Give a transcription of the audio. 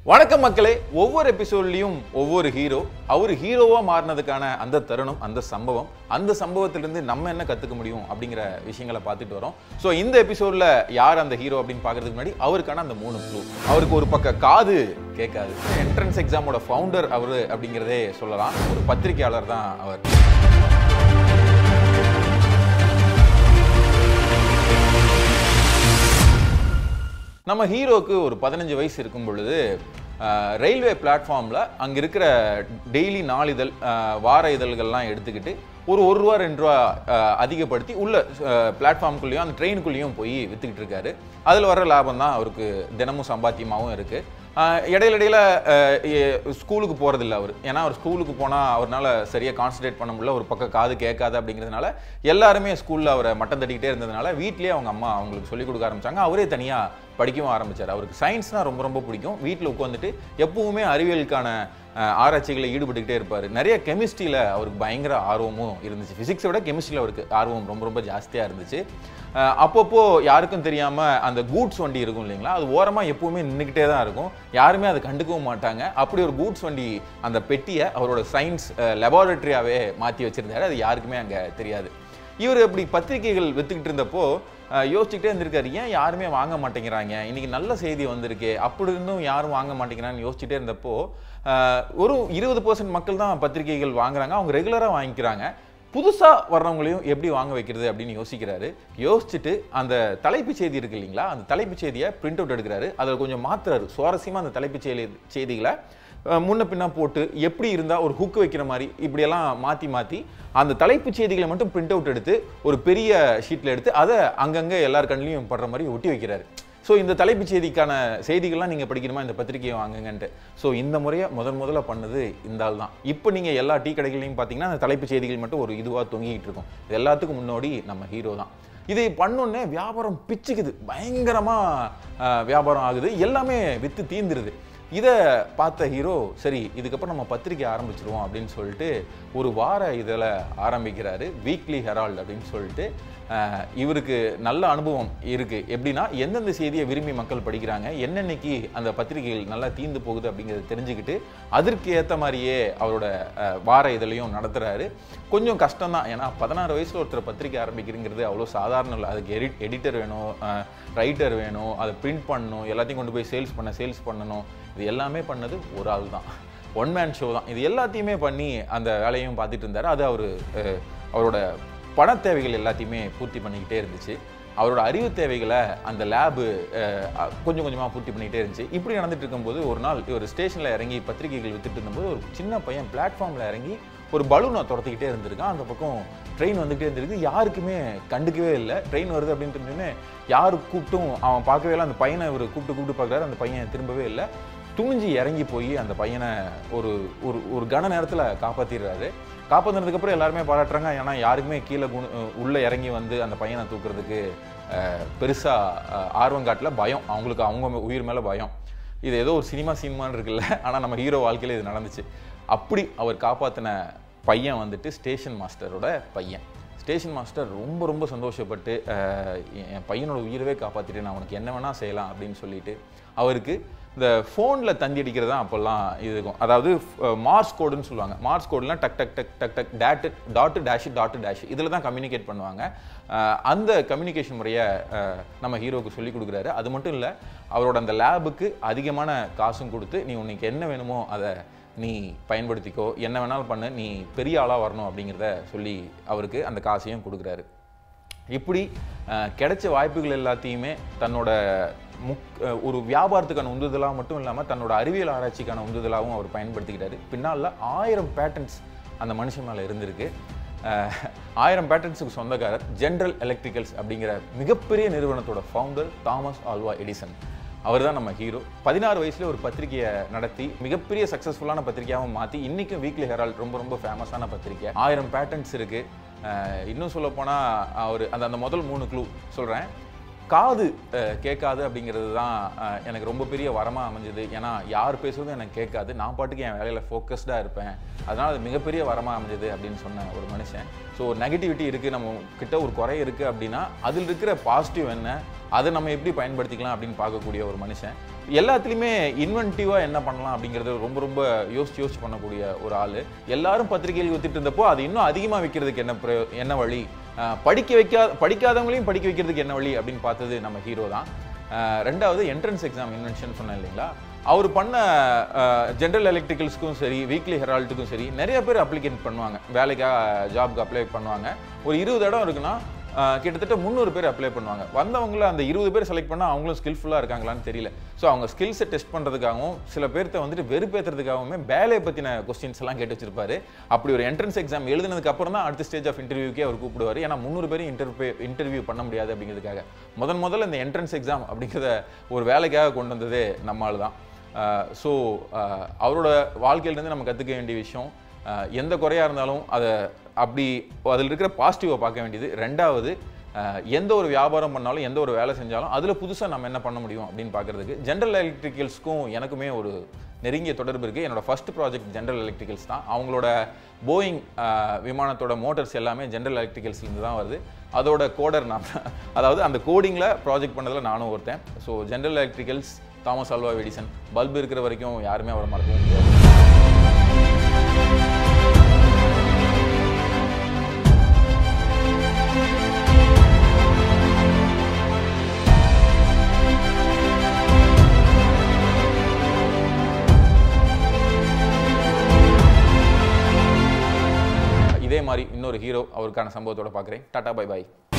வணக்கம் மக்களே ஒவ்வொரு எபிசோட்லயும் ஒவ்வொரு ஹீரோ அவர் ஹீரோவா மாறினதுக்கான அந்த தருணம் அந்த சம்பவம் அந்த சம்பவத்திலிருந்து நம்ம என்ன கத்துக்க முடியும் அப்படிங்கிற விஷயங்களை பார்த்துட்டு வரோம் ஸோ இந்த எபிசோட்ல யார் அந்த ஹீரோ அப்படின்னு பார்க்கறதுக்கு முன்னாடி அவருக்கான அந்த மூணு க்ளூ அவருக்கு ஒரு பக்க காது கேட்காது என்ட்ரன்ஸ் எக்ஸாமோட ஃபவுண்டர் அவரு அப்படிங்கிறதே சொல்லலாம் ஒரு பத்திரிகையாளர் தான் அவர் நம்ம ஹீரோக்கு ஒரு பதினஞ்சு வயசு இருக்கும் பொழுது அஹ், ரயில்வே பிளாட்ஃபார்மில் அங்கே இருக்கிற டெய்லி நாளிதழ் அஹ், வார இதழ்கள்லாம் எடுத்துக்கிட்டு ஒரு ஒரு ரூபா ரெண்டு ரூபா அஹ், அதிகப்படுத்தி உள்ள பிளாட்ஃபார்முக்குள்ளேயும் அந்த ட்ரெயினுக்குள்ளேயும் போய் விற்றுக்கிட்டு இருக்காரு அதில் வர லாபம் தான் அவருக்கு தினமும் சம்பாத்தியமாகவும் இருக்குது இடையில இடையில அஹ், எ- ஸ்கூலுக்கு போகிறதில்ல அவர் ஏன்னா அவர் ஸ்கூலுக்கு போனால் அவரால் சரியாக கான்சன்ட்ரேட் பண்ண முடியல ஒரு பக்கம் காது கேட்காது அப்படிங்கிறதுனால எல்லாருமே ஸ்கூலில் அவரை மட்டம் தட்டிக்கிட்டே இருந்ததுனால வீட்லேயே அவங்க அம்மா அவங்களுக்கு சொல்லிக் கொடுக்க ஆரம்பிச்சாங்க அவரே தனியாக படிக்கவும் ஆரம்பிச்சார் அவருக்கு சயின்ஸ்னால் ரொம்ப ரொம்ப பிடிக்கும் வீட்டில் உட்காந்துட்டு எப்பவுமே அறிவியலுக்கான அஹ், ஆராய்ச்சிகளை ஈடுபட்டுக்கிட்டே இருப்பார் நிறைய கெமிஸ்ட்ரியில் அவருக்கு பயங்கர ஆர்வமும் இருந்துச்சு ஃபிசிக்ஸை விட கெமிஸ்ட்ரியில் அவருக்கு ஆர்வம் ரொம்ப ரொம்ப ஜாஸ்தியாக இருந்துச்சு அஹ், அப்பப்போ யாருக்கும் தெரியாமல் அந்த கூட்ஸ் வண்டி இருக்கும் இல்லைங்களா அது ஓரமாக எப்பவுமே நின்றுக்கிட்டே தான் இருக்கும் யாருமே அதை கண்டுக்கவும் மாட்டாங்க அப்படி ஒரு கூட்ஸ் வண்டி அந்த பெட்டியை அவரோட சயின்ஸ் லெபார்டரியாவே மாற்றி வச்சிருந்தாரு அது யாருக்குமே அங்கே தெரியாது இவர் அப்படி பத்திரிகைகள் வித்துக்கிட்டு இருந்தப்போ அஹ், யோசிச்சுக்கிட்டே இருந்திருக்காரு ஏன் யாருமே வாங்க மாட்டேங்கிறாங்க இன்னைக்கு நல்ல செய்தி வந்திருக்கு அப்படி இருந்தும் யாரும் வாங்க மாட்டேங்கிறான்னு யோசிச்சுட்டே இருந்தப்போ அஹ், ஒரு இருபது பர்சன்ட் மக்கள் தான் பத்திரிகைகள் வாங்குறாங்க அவங்க ரெகுலராக வாங்கிக்கிறாங்க புதுசாக வர்றவங்களையும் எப்படி வாங்க வைக்கிறது அப்படின்னு யோசிக்கிறாரு யோசிச்சுட்டு அந்த தலைப்புச் செய்தி இருக்கு இல்லைங்களா அந்த தலைப்புச் செய்தியை பிரிண்ட் அவுட் எடுக்கிறாரு அதில் கொஞ்சம் மாத்துறாரு சுவாரஸ்யமாக அந்த தலைப்புச் செய்தி செய்திகளை அஹ், முன்ன பின்ன போட்டு எப்படி இருந்தால் ஒரு ஹுக் வைக்கிற மாதிரி இப்படியெல்லாம் மாற்றி மாற்றி அந்த தலைப்புச் செய்திகளை மட்டும் பிரிண்ட் அவுட் எடுத்து ஒரு பெரிய ஷீட்டில் எடுத்து அதை அங்கங்கே எல்லார் கண்ணிலையும் படுற மாதிரி ஒட்டி வைக்கிறாரு ஸோ இந்த தலைப்புச் செய்திக்கான செய்திகள்லாம் நீங்கள் படிக்கணுமா இந்த பத்திரிக்கையை வாங்குங்கன்ட்டு ஸோ இந்த முறையை முதன் முதல்ல பண்ணது இந்த ஆள் தான் இப்போ நீங்கள் எல்லா டீ கடைகளையும் பார்த்தீங்கன்னா அந்த தலைப்புச் செய்திகள் மட்டும் ஒரு இதுவாக தொங்கிக்கிட்டு இருக்கும் இது எல்லாத்துக்கும் முன்னோடி நம்ம ஹீரோ தான் இது பண்ணோன்னே வியாபாரம் பிச்சுக்குது பயங்கரமாக வியாபாரம் ஆகுது எல்லாமே விற்று தீந்துருது இதை பார்த்த ஹீரோ சரி இதுக்கப்புறம் நம்ம பத்திரிக்கை ஆரம்பிச்சிருவோம் அப்படின்னு சொல்லிட்டு ஒரு வார இதில் ஆரம்பிக்கிறாரு வீக்லி ஹெரால்ட் அப்படின்னு சொல்லிட்டு அஹ், இவருக்கு நல்ல அனுபவம் இருக்கு எப்படின்னா எந்தெந்த செய்தியை விரும்பி மக்கள் படிக்கிறாங்க என்னென்னைக்கு அந்த பத்திரிகைகள் நல்லா தீந்து போகுது அப்படிங்கிறத தெரிஞ்சுக்கிட்டு அதற்கு ஏற்ற மாதிரியே அவரோட அஹ், வார இதழையும் நடத்துறாரு கொஞ்சம் கஷ்டம் தான் ஏன்னா பதினாறு வயசுல ஒருத்தர் பத்திரிக்கை ஆரம்பிக்கிறங்கிறது அவ்வளோ சாதாரணம் இல்லை அதுக்கு எடிட் எடிட்டர் வேணும் ரைட்டர் வேணும் அதை பிரிண்ட் பண்ணணும் எல்லாத்தையும் கொண்டு போய் சேல்ஸ் பண்ண சேல்ஸ் பண்ணணும் இது எல்லாமே பண்ணது ஒரு ஆள் தான் ஒன் மேன் ஷோ தான் இது எல்லாத்தையுமே பண்ணி அந்த வேலையும் பார்த்துட்டு இருந்தார் அது அவர் அவரோட பண தேவைகள் எல்லாத்தையுமே பூர்த்தி பண்ணிக்கிட்டே இருந்துச்சு அவரோட அறிவு தேவைகளை அந்த லேபு கொஞ்சம் கொஞ்சமாக பூர்த்தி பண்ணிக்கிட்டே இருந்துச்சு இப்படி நடந்துட்டு இருக்கும்போது ஒரு நாள் ஒரு ஸ்டேஷனில் இறங்கி பத்திரிகைகள் வித்துட்டு இருந்தபோது ஒரு சின்ன பையன் பிளாட்ஃபார்மில் இறங்கி ஒரு பலூனை துரத்திக்கிட்டே இருந்திருக்கான் அந்த பக்கம் ட்ரெயின் வந்துகிட்டே இருந்திருக்கு யாருக்குமே கண்டுக்கவே இல்லை ட்ரெயின் வருது அப்படின்னு தெரிஞ்சோடனே யார் கூப்பிட்டும் அவன் பார்க்கவே இல்லை அந்த பையனை இவர் கூப்பிட்டு கூப்பிட்டு பார்க்குறாரு அந்த பையன் திரும்பவே இல்லை துணிஞ்சு இறங்கி போய் அந்த பையனை ஒரு ஒரு ஒரு கன நேரத்தில் காப்பாற்றிடுறாரு காப்பாற்றினதுக்கப்புறம் எல்லாருமே பாராட்டுறாங்க ஏன்னா யாருக்குமே கீழே குணு உள்ளே இறங்கி வந்து அந்த பையனை தூக்குறதுக்கு பெருசாக ஆர்வம் காட்டல பயம் அவங்களுக்கு அவங்க உயிர் மேலே பயம் இது ஏதோ ஒரு சினிமா சீன்மான் இருக்குல்ல ஆனால் நம்ம ஹீரோ வாழ்க்கையில் இது நடந்துச்சு அப்படி அவர் காப்பாற்றின பையன் வந்துட்டு ஸ்டேஷன் மாஸ்டரோட பையன் ஸ்டேஷன் மாஸ்டர் ரொம்ப ரொம்ப சந்தோஷப்பட்டு அஹ், என் என் பையனோட உயிரவே காப்பாற்றிட்டு நான் அவனுக்கு என்ன வேணால் செய்யலாம் அப்படின்னு சொல்லிட்டு அவருக்கு இந்த ஃபோனில் தந்தி அடிக்கிறது தான் அப்போல்லாம் இது இருக்கும் அதாவது மார்ஸ் கோடுன்னு சொல்லுவாங்க மார்ஸ் கோடுலாம் டக் டக் டக் டக் டக் dot dot dash dot dash இதில் தான் கம்யூனிகேட் பண்ணுவாங்க அஹ், அந்த கம்யூனிகேஷன் முறையை அஹ், நம்ம ஹீரோவுக்கு சொல்லி கொடுக்குறாரு அது மட்டும் இல்லை அவரோட அந்த லேபுக்கு அதிகமான காசும் கொடுத்து நீ உனக்கு என்ன வேணுமோ அதை நீ பயன்படுத்திக்கோ என்ன வேணாலும் பண்ணு நீ பெரிய ஆளாக வரணும் அப்படிங்கிறத சொல்லி அவருக்கு அந்த காசையும் கொடுக்குறாரு இப்படி அஹ், கிடைச்ச வாய்ப்புகள் எல்லாத்தையுமே தன்னோட முக் அஹ், ஒரு வியாபாரத்துக்கான உந்துதலாக மட்டும் இல்லாமல் தன்னோட அறிவியல் ஆராய்ச்சிக்கான உந்துதலாகவும் அவர் பயன்படுத்திக்கிட்டாரு பின்னால் ஆயிரம் பேட்டன்ஸ் அந்த மனுஷன் மேலே இருந்திருக்கு அஹ், ஆயிரம் பேட்டன்ஸுக்கு சொந்தக்காரர் ஜென்ரல் எலக்ட்ரிக்கல்ஸ் அப்படிங்கிற மிகப்பெரிய நிறுவனத்தோட ஃபவுண்டர் தாமஸ் ஆல்வா எடிசன் அவர் தான் நம்ம ஹீரோ பதினாறு வயசுல ஒரு பத்திரிகையை நடத்தி மிகப்பெரிய சக்ஸஸ்ஃபுல்லான பத்திரிகையாகவும் மாற்றி இன்றைக்கும் வீக்லி ஹெரால்ட் ரொம்ப ரொம்ப ஃபேமஸான பத்திரிகை ஆயிரம் பேட்டன்ஸ் இருக்குது இன்னும் சொல்ல போனால் அவர் அந்த அந்த முதல் மூணு க்ளூ சொல்கிறேன் காது அஹ், கேட்காது அப்படிங்கிறது தான் அஹ், எனக்கு ரொம்ப பெரிய வரமாக அமைஞ்சது ஏன்னா யார் பேசுறதும் எனக்கு கேட்காது நான் பாட்டுக்கு என் வேலையில் ஃபோக்கஸ்டாக இருப்பேன் அதனால் அது மிகப்பெரிய வரமாக அமைஞ்சது அப்படின்னு சொன்ன ஒரு மனுஷன் ஸோ நெகட்டிவிட்டி இருக்குது நம்ம கிட்ட ஒரு குறை இருக்குது அப்படின்னா அதில் இருக்கிற பாசிட்டிவ் என்ன அதை நம்ம எப்படி பயன்படுத்திக்கலாம் அப்படின்னு பார்க்கக்கூடிய ஒரு மனுஷன் எல்லாத்துலேயுமே இன்வென்டிவாக என்ன பண்ணலாம் அப்படிங்கிறது ரொம்ப ரொம்ப யோசிச்சு யோசிச்சு பண்ணக்கூடிய ஒரு ஆள் எல்லாரும் பத்திரிகைகள் வித்துட்டு இருந்தப்போ அது இன்னும் அதிகமாக விற்கிறதுக்கு என்ன பிரயோ- என்ன வழி அஹ் படிக்க வைக்காத படிக்காதவங்களையும் படிக்க வைக்கிறதுக்கு என்ன வழி அப்படின்னு பார்த்தது நம்ம ஹீரோ தான் அஹ் ரெண்டாவது என்ட்ரன்ஸ் எக்ஸாம் இன்வென்ஷன் சொன்னேன் இல்லைங்களா அவர் பண்ண ஜென்ரல் எலக்ட்ரிக்கல்ஸ்க்கும் சரி வீக்லி ஹெரால்ட்டுக்கும் சரி நிறைய பேர் அப்ளிகேட் பண்ணுவாங்க வேலைக்காக ஜாப்க்கு அப்ளை பண்ணுவாங்க ஒரு இருபது இடம் இருக்குன்னா அஹ் கிட்டத்தட்ட முந்நூறு பேர் அப்ளை பண்ணுவாங்க வந்தவங்கள அந்த இருபது பேர் செலக்ட் பண்ணால் அவங்களும் ஸ்கில்ஃபுல்லாக இருக்காங்களான்னு தெரியல ஸோ அவங்க ஸ்கில்ஸை டெஸ்ட் பண்ணுறதுக்காகவும் சில பேர்த்த வந்துட்டு வெறுப்பேற்றுறதுக்காகவுமே வேலையை பற்றின கொஸ்டின்ஸ் எல்லாம் கேட்டு வச்சிருப்பாரு அப்படி ஒரு என்ட்ரன்ஸ் எக்ஸாம் எழுதுனதுக்கு அப்புறம் தான் அடுத்த ஸ்டேஜ் ஆஃப் இன்டர்வியூக்கே அவர் கூப்பிடுவார் ஏன்னா முந்நூறு பேரும் இன்டர்வியூ இன்டர்வியூ பண்ண முடியாது அப்படிங்கிறதுக்காக முதன் முதல்ல இந்த என்ட்ரன்ஸ் எக்ஸாம் அப்படிங்கிறத ஒரு வேலைக்காக கொண்டு வந்ததே நம்மால் தான் ஸோ அவரோட வாழ்க்கையிலேருந்து நம்ம கற்றுக்க வேண்டிய விஷயம் அஹ், எந்த குறையாக இருந்தாலும் அதை அப்படி அதில் இருக்கிற பாசிட்டிவை பார்க்க வேண்டியது ரெண்டாவது அஹ், எந்த ஒரு வியாபாரம் பண்ணாலும் எந்த ஒரு வேலை செஞ்சாலும் அதில் புதுசாக நம்ம என்ன பண்ண முடியும் அப்படின்னு பார்க்குறதுக்கு ஜென்ரல் எலக்ட்ரிக்கல்ஸ்க்கும் எனக்குமே ஒரு நெருங்கிய தொடர்பு இருக்குது என்னோட ஃபர்ஸ்ட் ப்ராஜெக்ட் ஜென்ரல் எலக்ட்ரிக்கல்ஸ் தான் அவங்களோட போயிங் அஹ், விமானத்தோட மோட்டர்ஸ் எல்லாமே ஜென்ரல் எலக்ட்ரிக்கல்ஸ்லேருந்து தான் வருது அதோட கோடர் நான் தான். அதாவது அந்த கோடிங்கில் ப்ராஜெக்ட் பண்ணதில் நானும் ஒருத்தன் so general electricals Thomas Alva Edison bulb இருக்கிற வரைக்கும் யாருமே அவரை மறக்கவும் முடியாது இதே மாதிரி இன்னொரு ஹீரோ அவருக்கான சம்பவத்தோட பார்க்குறேன் டாடா பை பாய்